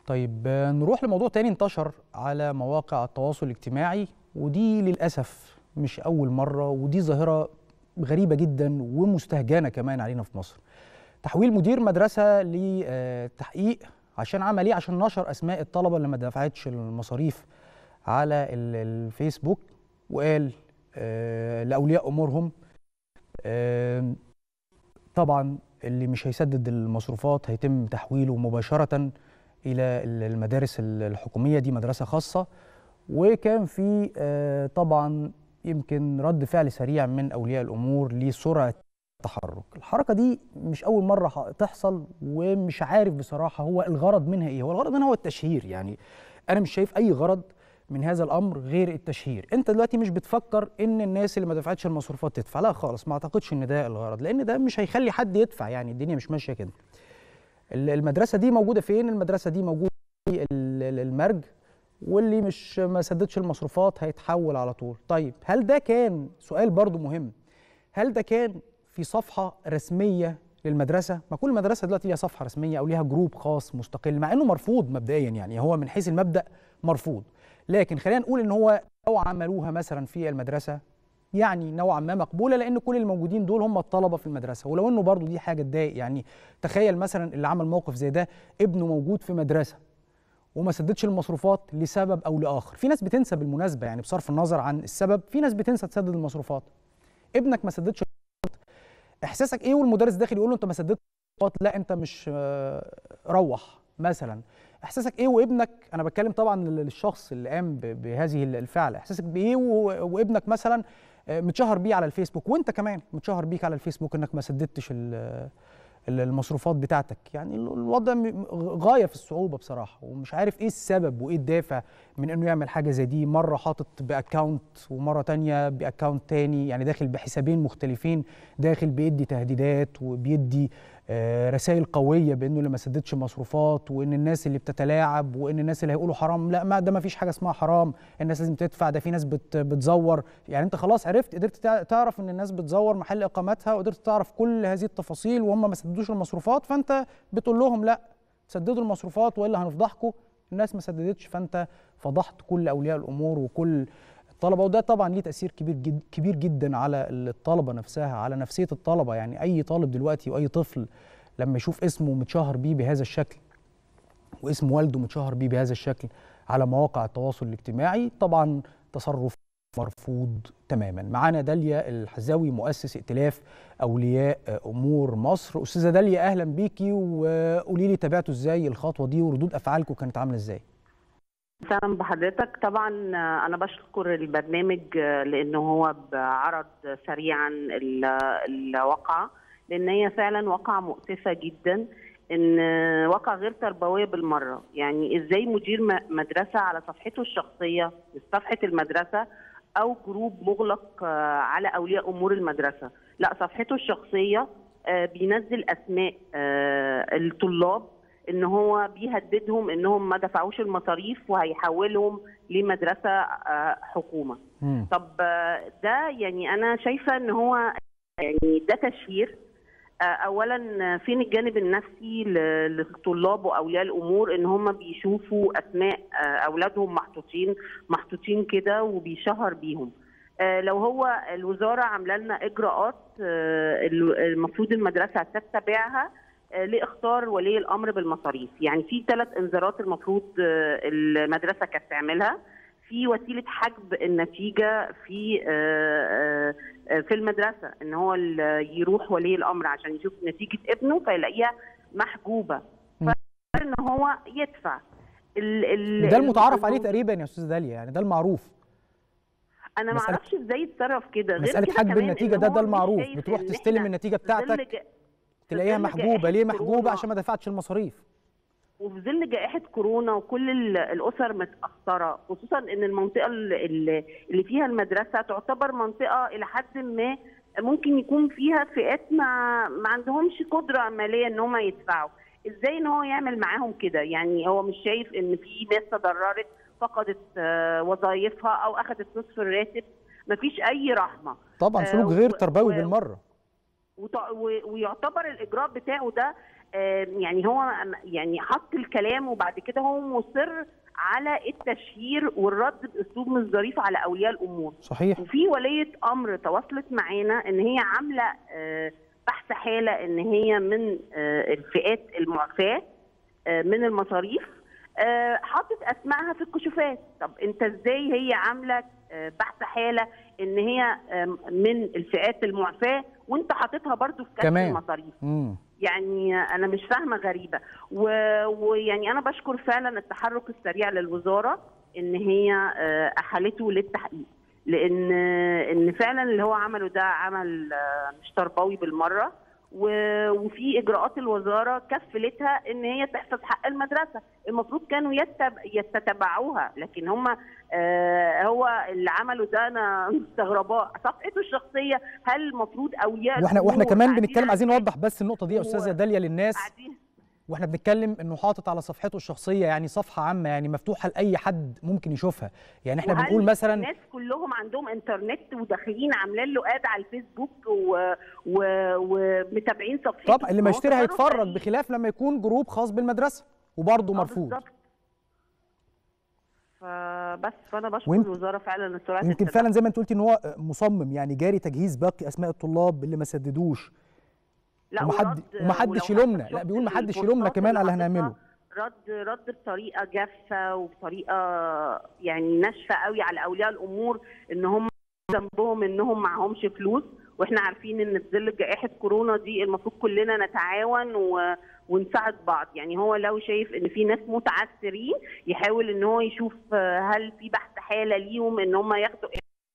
طيب نروح لموضوع تاني انتشر على مواقع التواصل الاجتماعي ودي للأسف مش أول مرة ودي ظاهرة غريبة جدا ومستهجنة كمان علينا في مصر تحويل مدير مدرسة لتحقيق عشان عمل ايه عشان نشر أسماء الطلبة اللي ما دفعتش المصاريف على الفيسبوك وقال آه لأولياء أمورهم آه طبعا اللي مش هيسدد المصروفات هيتم تحويله مباشرة إلى المدارس الحكومية دي مدرسة خاصة وكان في آه طبعا يمكن رد فعل سريع من أولياء الأمور لسرعة التحرك الحركة دي مش أول مرة تحصل ومش عارف بصراحة هو الغرض منها إيه هو الغرض منها هو التشهير يعني أنا مش شايف أي غرض من هذا الامر غير التشهير انت دلوقتي مش بتفكر ان الناس اللي ما دفعتش المصروفات تدفع لا خالص ما اعتقدش ان ده الغرض لان ده مش هيخلي حد يدفع يعني الدنيا مش ماشيه كده المدرسه دي موجوده فين المدرسه دي موجوده في المرج واللي مش ما سددش المصروفات هيتحول على طول طيب هل ده كان سؤال برضو مهم هل ده كان في صفحه رسميه للمدرسه ما كل مدرسه دلوقتي ليها صفحه رسميه او ليها جروب خاص مستقل مع انه مرفوض مبدئيا يعني هو من حيث المبدا مرفوض لكن خلينا نقول ان هو لو عملوها مثلا في المدرسه يعني نوعا ما مقبوله لان كل الموجودين دول هم الطلبه في المدرسه ولو انه برضو دي حاجه تضايق يعني تخيل مثلا اللي عمل موقف زي ده ابنه موجود في مدرسه وما سددش المصروفات لسبب او لاخر في ناس بتنسى بالمناسبه يعني بصرف النظر عن السبب في ناس بتنسى تسدد المصروفات ابنك ما سددش احساسك ايه والمدرس داخل يقول له انت ما سددتش لا انت مش روح مثلا احساسك ايه وابنك انا بتكلم طبعا للشخص اللي قام بهذه الفعل احساسك بايه وابنك مثلا متشهر بيه على الفيسبوك وانت كمان متشهر بيك على الفيسبوك انك ما سددتش المصروفات بتاعتك يعني الوضع غايه في الصعوبه بصراحه ومش عارف ايه السبب وايه الدافع من انه يعمل حاجه زي دي مره حاطط باكونت ومره تانية باكونت تاني يعني داخل بحسابين مختلفين داخل بيدي تهديدات وبيدي آه رسائل قويه بانه اللي ما سددش مصروفات وان الناس اللي بتتلاعب وان الناس اللي هيقولوا حرام لا ما ده ما فيش حاجه اسمها حرام الناس لازم تدفع ده في ناس بت بتزور يعني انت خلاص عرفت قدرت تعرف ان الناس بتزور محل اقامتها وقدرت تعرف كل هذه التفاصيل وهم ما سددوش المصروفات فانت بتقول لهم لا سددوا المصروفات والا هنفضحكم الناس ما سددتش فانت فضحت كل اولياء الامور وكل الطلبه وده طبعا ليه تاثير كبير جد كبير جدا على الطلبه نفسها على نفسيه الطلبه يعني اي طالب دلوقتي واي طفل لما يشوف اسمه متشهر بيه بهذا الشكل واسم والده متشهر بيه بهذا الشكل على مواقع التواصل الاجتماعي طبعا تصرف مرفوض تماما معانا داليا الحزاوي مؤسس ائتلاف اولياء امور مصر استاذه داليا اهلا بيكي وقولي لي تابعتوا ازاي الخطوه دي وردود افعالكم كانت عامله ازاي اهلا بحضرتك طبعا انا بشكر البرنامج لانه هو عرض سريعا الواقعه لان هي فعلا واقعه مؤسفه جدا ان واقع غير تربويه بالمره يعني ازاي مدير مدرسه على صفحته الشخصيه مش صفحه المدرسه او جروب مغلق على اولياء امور المدرسه لا صفحته الشخصيه بينزل اسماء الطلاب ان هو بيهددهم انهم ما دفعوش المصاريف وهيحولهم لمدرسه حكومه م. طب ده يعني انا شايفه ان هو يعني ده تشهير اولا فين الجانب النفسي للطلاب واولياء الامور ان هم بيشوفوا اسماء اولادهم محطوطين محطوطين كده وبيشهر بيهم لو هو الوزاره عامله لنا اجراءات المفروض المدرسه تتبعها لاختار ولي الامر بالمصاريف يعني في ثلاث انذارات المفروض المدرسه كانت تعملها في وسيله حجب النتيجه في في المدرسه ان هو يروح ولي الامر عشان يشوف نتيجه ابنه فيلاقيها محجوبه فان هو يدفع ال ال ده المتعارف عليه تقريبا يا استاذ داليا يعني ده المعروف انا ما اعرفش ازاي يتصرف كده غير مساله حجب النتيجه ده ده المعروف بتروح تستلم النتيجه بتاعتك تلاقيها محجوبه ليه محجوبه عشان ما دفعتش المصاريف وفي ظل جائحه كورونا وكل الاسر متاثره خصوصا ان المنطقه اللي فيها المدرسه تعتبر منطقه الى حد ما ممكن يكون فيها فئات ما ما عندهمش قدره ماليه ان هم يدفعوا ازاي ان هو يعمل معاهم كده يعني هو مش شايف ان في ناس تضررت فقدت وظائفها او اخذت نصف الراتب مفيش اي رحمه طبعا سلوك غير تربوي بالمره ويعتبر الاجراء بتاعه ده آه، يعني هو يعني حط الكلام وبعد كده هو مصر على التشهير والرد باسلوب مش ظريف على اولياء الامور صحيح وفي ولية أمر تواصلت معانا إن هي عاملة آه، بحث حالة إن هي من آه، الفئات المعفاة آه، من المصاريف آه، حاطط أسمائها في الكشوفات طب أنت إزاي هي عاملة آه، بحث حالة إن هي آم، من الفئات المعفاة وأنت حاططها برضو في كشف كمان. المصاريف امم يعني انا مش فاهمه غريبه و- ويعني انا بشكر فعلا التحرك السريع للوزاره ان هي آه، احالته للتحقيق لان ان فعلا اللي هو عمله ده عمل آه، مش تربوي بالمره و- وفي اجراءات الوزاره كفلتها ان هي تحفظ حق المدرسه المفروض كانوا يتب يتتبعوها لكن هم آه هو اللي عمله ده انا مستغرباه صفحته الشخصيه هل المفروض اولياء واحنا واحنا الأمور كمان قاعدين بنتكلم على عايزين نوضح بس النقطه دي يا و- استاذه داليا للناس قاعدين واحنا بنتكلم انه حاطط على صفحته الشخصيه يعني صفحه عامه يعني مفتوحه لاي حد ممكن يشوفها يعني احنا وهل بنقول مثلا الناس كلهم عندهم انترنت وداخلين عاملين له اد على الفيسبوك و... و... ومتابعين صفحته طبعا اللي ما ما هو يشتري تصرف هيتفرج غريب. بخلاف لما يكون جروب خاص بالمدرسه وبرضه آه، مرفوض بالظبط. فبس فانا بشكر وانت- الوزاره فعلا السرعه يمكن فعلا زي ما انت قلتي ان هو مصمم يعني جاري تجهيز باقي اسماء الطلاب اللي ما سددوش لا ومحد ورد- ومحدش ولو يلومنا حتى لا شفت بيقول محدش البوستات يلومنا كمان على اللي اللي هنعمله حاططها، رد رد بطريقه جافه وبطريقه يعني ناشفه قوي على اولياء الامور ان هم ذنبهم انهم معهمش فلوس واحنا عارفين ان في ظل جائحه كورونا دي المفروض كلنا نتعاون و... ونساعد بعض يعني هو لو شايف ان في ناس متعثرين يحاول ان هو يشوف آه، هل في بحث حاله ليهم ان هم ياخدوا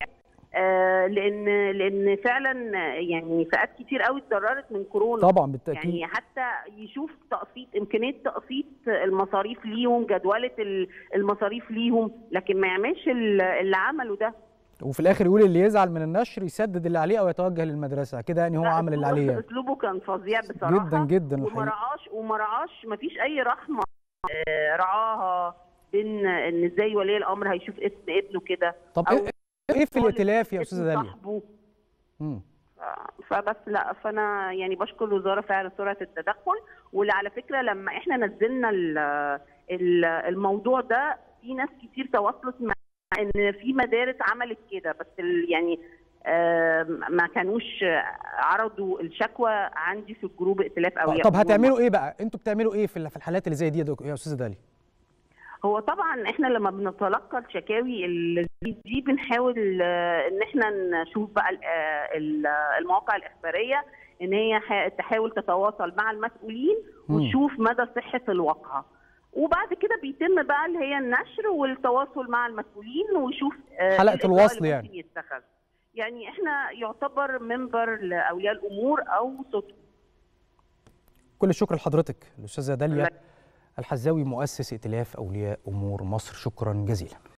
آه لان لان فعلا آه، يعني فئات كتير قوي اتضررت من كورونا طبعا بالتاكيد يعني حتى يشوف تقسيط امكانيه تقسيط المصاريف ليهم جدوله ال- المصاريف ليهم لكن ما يعملش ال- اللي عمله ده وفي الاخر يقول اللي يزعل من النشر يسدد اللي عليه او يتوجه للمدرسه كده يعني هو لا، عمل اللي أسلوبه- عليه يعني. اسلوبه كان فظيع بصراحه جدا جدا وما الحقيقه رعاش وما رعاش ما فيش اي رحمه آه، رعاها بين ان ازاي ولي الامر هيشوف اسم ابنه كده طب أو ايه ايه في الائتلاف يا اسم استاذه داليا صاحبه مم. فبس لا فانا يعني بشكر الوزاره فعلا سرعه التدخل واللي على فكره لما احنا نزلنا ال- ال- الموضوع ده في ناس كتير تواصلت مع ان في مدارس عملت كده بس ال- يعني آم، ما كانوش عرضوا الشكوى عندي في الجروب ائتلاف آه، اولياء طب أمور هتعملوا ايه بقى انتوا بتعملوا ايه في ال- في الحالات اللي زي دي يا دك- يا استاذه داليا هو طبعا احنا لما بنتلقى الشكاوي اللي زي دي بنحاول آه، ان احنا نشوف بقى ال- آه، ال- آه، المواقع الاخباريه ان هي ح- تحاول تتواصل مع المسؤولين مم. وتشوف مدى صحه الواقعه وبعد كده بيتم بقى اللي هي النشر والتواصل مع المسؤولين ويشوف آه، حلقة إيه الإجراء الوصل اللي يعني. ممكن يتخذ يعني احنا يعتبر منبر لاولياء الامور او صوت كل الشكر لحضرتك الاستاذه داليا الله الحزاوي مؤسس ائتلاف اولياء امور مصر شكرا جزيلا